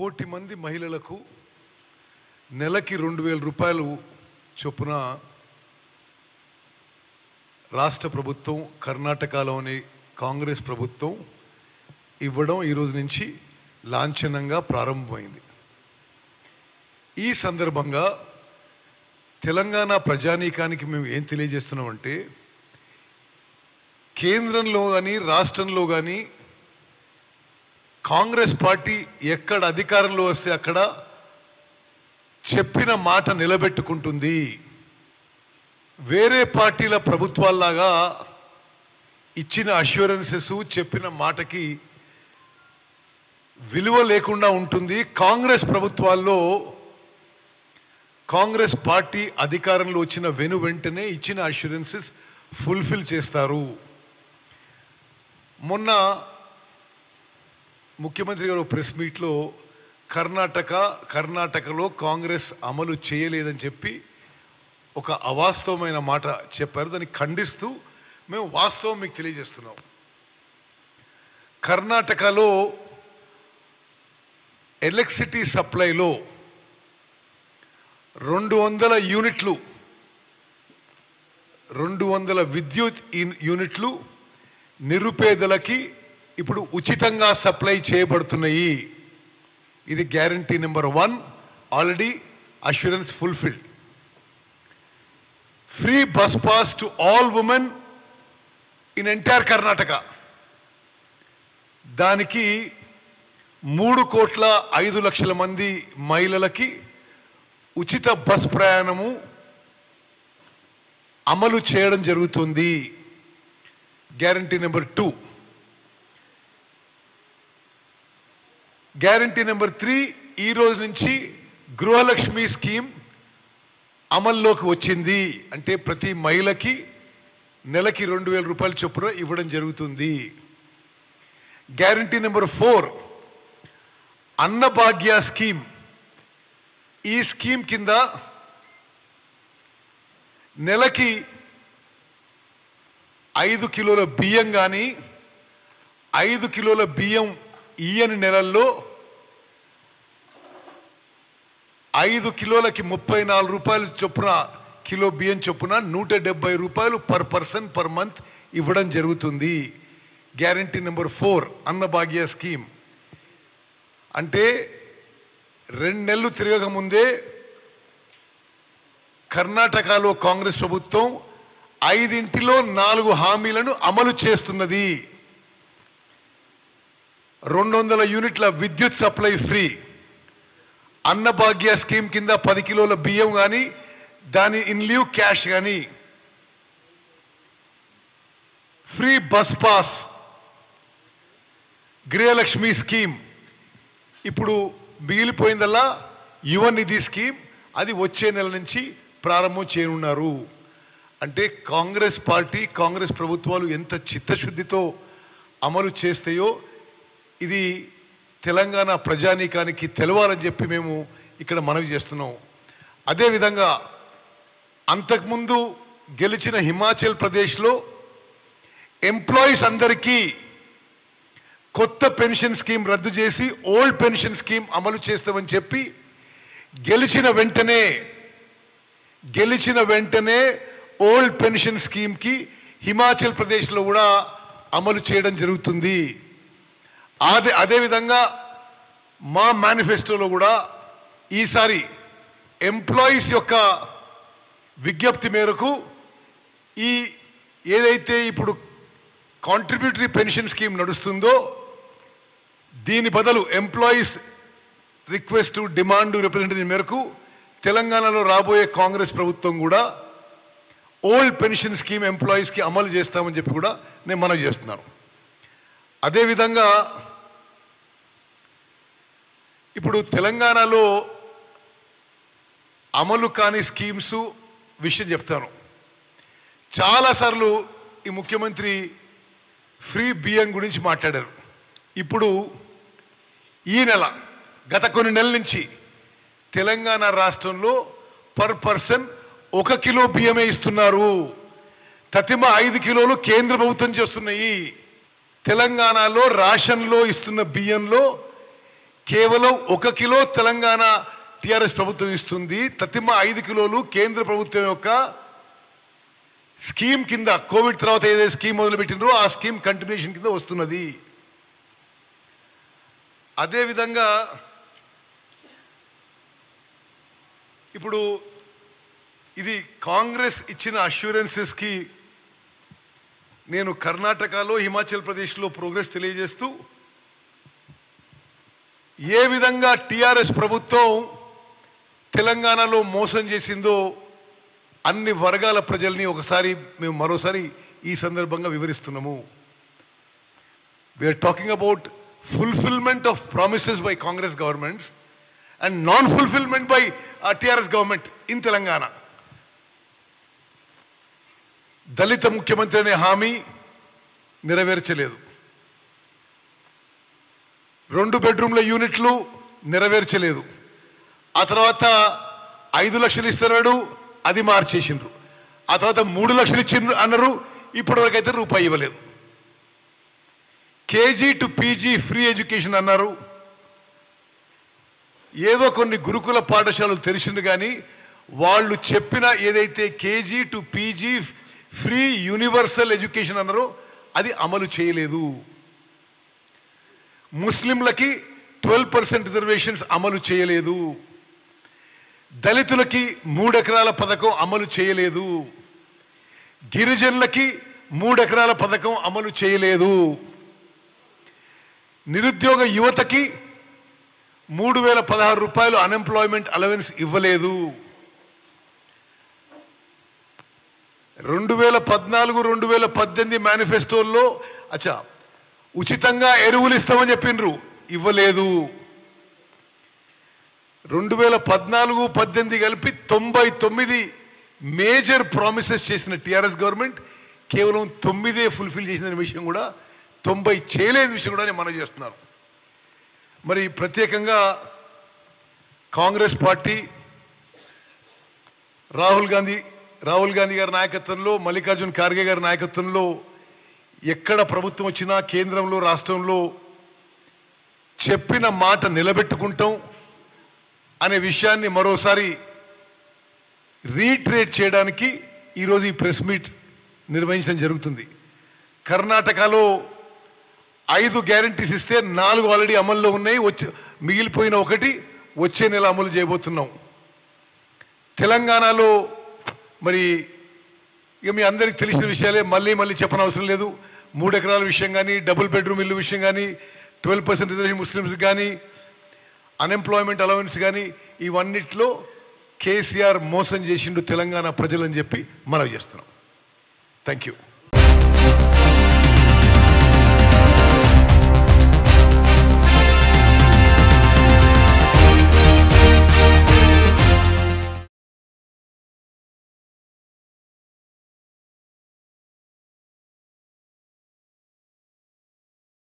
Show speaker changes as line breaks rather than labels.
కోటి మంది మహిళలకు నెలకి రెండు వేల రూపాయలు చొప్పున రాష్ట్ర ప్రభుత్వం కర్ణాటకలోని కాంగ్రెస్ ప్రభుత్వం ఇవ్వడం ఈరోజు నుంచి లాంఛనంగా ప్రారంభమైంది ఈ సందర్భంగా తెలంగాణ ప్రజానీకానికి మేము ఏం తెలియజేస్తున్నామంటే కేంద్రంలో కానీ రాష్ట్రంలో కానీ కాంగ్రెస్ పార్టీ ఎక్కడ అధికారంలో వస్తే అక్కడ చెప్పిన మాట నిలబెట్టుకుంటుంది వేరే పార్టీల ప్రభుత్వాల్లాగా ఇచ్చిన అష్యూరెన్సెస్ చెప్పిన మాటకి విలువ లేకుండా ఉంటుంది కాంగ్రెస్ ప్రభుత్వాల్లో కాంగ్రెస్ పార్టీ అధికారంలో వచ్చిన వెను వెంటనే ఇచ్చిన అష్యూరెన్సెస్ ఫుల్ఫిల్ చేస్తారు మొన్న ముఖ్యమంత్రి గారు ప్రెస్ మీట్లో కర్ణాటక కర్ణాటకలో కాంగ్రెస్ అమలు చేయలేదని చెప్పి ఒక అవాస్తవమైన మాట చెప్పారు దాన్ని ఖండిస్తూ మేము వాస్తవం మీకు తెలియజేస్తున్నాం కర్ణాటకలో ఎలక్ట్రిసిటీ సప్లైలో రెండు వందల యూనిట్లు రెండు వందల విద్యుత్ ఇన్- యూనిట్లు నిరుపేదలకి ఇప్పుడు ఉచితంగా సప్లై చేయబడుతున్నాయి ఇది guarantee number one already assurance fulfilled free bus pass to all women in entire Karnataka దానికి మూడు కోట్ల ఐదు లక్షల మంది మహిళలకి ఉచిత బస్ ప్రయాణము అమలు చేయడం జరుగుతుంది guarantee number two guarantee number three ఈ రోజు నుంచి గృహలక్ష్మి స్కీమ్ అమల్లోకి వచ్చింది అంటే ప్రతి మహిళకి నెలకి రెండు వేల రూపాయల చొప్పున ఇవ్వడం జరుగుతుంది guarantee number four Annabhagya scheme ఈ స్కీమ్ కింద నెలకి ఐదు కిలోల బియ్యం కానీ ఐదు కిలోల బియ్యం ఈయని నెలల్లో ఐదు కిలోలకి ముప్పై నాలుగు రూపాయలు చొప్పున కిలో బియ్యం చొప్పున నూట డెబ్బై రూపాయలు పర్ పర్సన్ పర్ మంత్ ఇవ్వడం జరుగుతుంది guarantee number four Annabhagya scheme అంటే రెండు నెలలు తిరగక ముందే కర్ణాటకలో కాంగ్రెస్ ప్రభుత్వం ఐదింటిలో నాలుగు హామీలను అమలు చేస్తున్నది రెండు వందల యూనిట్ల విద్యుత్ సప్లై ఫ్రీ అన్నభాగ్య స్కీమ్ కింద పది కిలోల బియ్యం కానీ దాని ఇన్ లీవ్ క్యాష్ కానీ free bus pass Gruhalakshmi scheme ఇప్పుడు మిగిలిపోయిందల్లా యువ నిధి స్కీమ్ అది వచ్చే నెల నుంచి ప్రారంభం చేయనున్నారు అంటే కాంగ్రెస్ పార్టీ కాంగ్రెస్ ప్రభుత్వాలు ఎంత చిత్తశుద్ధితో అమలు చేస్తాయో ఇది తెలంగాణ ప్రజానీకానికి తెలవాలని చెప్పి మేము ఇక్కడ మనవి చేస్తున్నాం అదేవిధంగా అంతకుముందు గెలిచిన హిమాచల్ ప్రదేశ్లో ఎంప్లాయీస్ అందరికీ కొత్త పెన్షన్ స్కీమ్ రద్దు చేసి ఓల్డ్ పెన్షన్ స్కీమ్ అమలు చేస్తామని చెప్పి గెలిచిన వెంటనే గెలిచిన వెంటనే ఓల్డ్ పెన్షన్ స్కీమ్కి హిమాచల్ ప్రదేశ్లో కూడా అమలు చేయడం జరుగుతుంది అదే అదేవిధంగా మా మేనిఫెస్టోలో కూడా ఈసారి ఎంప్లాయీస్ యొక్క విజ్ఞప్తి మేరకు ఈ ఏదైతే ఇప్పుడు కాంట్రిబ్యూటరీ పెన్షన్ స్కీమ్ నడుస్తుందో దీని బదులు ఎంప్లాయీస్ రిక్వెస్ట్ డిమాండ్ రిప్రజెంటేటివ్ మేరకు తెలంగాణలో రాబోయే కాంగ్రెస్ ప్రభుత్వం కూడా ఓల్డ్ పెన్షన్ స్కీమ్ ఎంప్లాయీస్కి అమలు చేస్తామని చెప్పి కూడా నేను మనవి చేస్తున్నాను అదేవిధంగా ఇప్పుడు తెలంగాణలో అమలు కాని స్కీమ్స్ విషయం చెప్తాను చాలాసార్లు ఈ ముఖ్యమంత్రి ఫ్రీ బియ్యం గురించి మాట్లాడారు ఇప్పుడు ఈ నెల గత కొన్ని నెలల నుంచి తెలంగాణ రాష్ట్రంలో పర్ పర్సన్ ఒక కిలో బియ్యమే ఇస్తున్నారు తతిమ ఐదు కిలోలు కేంద్ర ప్రభుత్వం చేస్తున్నాయి తెలంగాణలో రేషన్లో ఇస్తున్న బియ్యంలో కేవలం ఒక కిలో తెలంగాణ టిఆర్ఎస్ ప్రభుత్వం ఇస్తుంది తతిమ ఐదు కిలోలు కేంద్ర ప్రభుత్వం యొక్క స్కీమ్ కింద కోవిడ్ తర్వాత ఏదైతే స్కీమ్ మొదలుపెట్టినరో ఆ స్కీమ్ కంటిన్యూషన్ కింద వస్తున్నది అదేవిధంగా ఇప్పుడు ఇది కాంగ్రెస్ ఇచ్చిన అష్యూరెన్సెస్కి నేను కర్ణాటకలో హిమాచల్ ప్రదేశ్లో ప్రోగ్రెస్ తెలియజేస్తూ ఏ విధంగా టిఆర్ఎస్ ప్రభుత్వం తెలంగాణలో మోసం చేసిందో అన్ని వర్గాల ప్రజల్ని ఒకసారి మేము మరోసారి ఈ సందర్భంగా వివరిస్తున్నాము we're talking about fulfilment of promises by Congress governments and non fulfilment by TRS government in Telangana దళిత ముఖ్యమంత్రి అనే హామీ నెరవేర్చలేదు రెండు బెడ్రూమ్ల యూనిట్లు నెరవేర్చలేదు ఆ తర్వాత ఐదు లక్షలు ఇస్తున్నాడు అది మార్చేసిండ్రు ఆ తర్వాత మూడు లక్షలు ఇచ్చిండ్రు అన్నారు ఇప్పటివరకు అయితే రూపాయి ఇవ్వలేదు KG to PG free education అన్నారు ఏదో కొన్ని గురుకుల పాఠశాలలు తెరిచిండ్రు కానీ వాళ్ళు చెప్పిన ఏదైతే KG to PG free universal education అన్నారో అది అమలు చేయలేదు ముస్లింలకి ట్వెల్వ్ పర్సెంట్ రిజర్వేషన్స్ అమలు చేయలేదు దళితులకి మూడెకరాల పథకం అమలు చేయలేదు గిరిజనులకి మూడెకరాల పథకం అమలు చేయలేదు నిరుద్యోగ యువతకి మూడు వేల పదహారు రూపాయలు అన్ఎంప్లాయ్మెంట్ అలవెన్స్ ఇవ్వలేదు రెండు వేల పద్నాలుగు రెండు వేల పద్దెనిమిది మేనిఫెస్టోల్లో అచ్చా ఉచితంగా ఎరువులు ఇస్తామని చెప్పిండ్రు ఇవ్వలేదు రెండు వేల పద్నాలుగు పద్దెనిమిది కలిపి తొంభై తొమ్మిది మేజర్ ప్రామిసెస్ చేసిన టిఆర్ఎస్ గవర్నమెంట్ కేవలం తొమ్మిదే ఫుల్ఫిల్ చేసిన విషయం కూడా తొంభై చేయలేని విషయం కూడా నేను మనం చేస్తున్నాను మరి ప్రత్యేకంగా కాంగ్రెస్ పార్టీ రాహుల్ గాంధీ రాహుల్ గాంధీ గారి నాయకత్వంలో మల్లికార్జున్ ఖార్గే గారి నాయకత్వంలో ఎక్కడ ప్రభుత్వం వచ్చినా కేంద్రంలో రాష్ట్రంలో చెప్పిన మాట నిలబెట్టుకుంటాం అనే విషయాన్ని మరోసారి రీట్రేట్ చేయడానికి ఈరోజు ఈ ప్రెస్ మీట్ నిర్వహించడం జరుగుతుంది కర్ణాటకలో ఐదు గ్యారంటీస్ ఇస్తే నాలుగు ఆల్రెడీ అమల్లో ఉన్నాయి వచ్చి మిగిలిపోయిన ఒకటి వచ్చే నెల అమలు చేయబోతున్నాం తెలంగాణలో మరి ఇక మీ అందరికి తెలిసిన విషయాలే మళ్ళీ మళ్ళీ చెప్పనవసరం లేదు మూడు ఎకరాల విషయం కానీ డబుల్ బెడ్రూమ్ ఇల్లు విషయం కానీ ట్వెల్వ్ పర్సెంట్ రిజర్వేషన్ ముస్లిమ్స్ కానీ అన్ఎంప్లాయ్మెంట్ అలవెన్స్ కానీ ఇవన్నిట్లో కేసీఆర్ మోసం చేసిండు తెలంగాణ ప్రజలని చెప్పి మనవి చేస్తున్నాం థ్యాంక్ యూ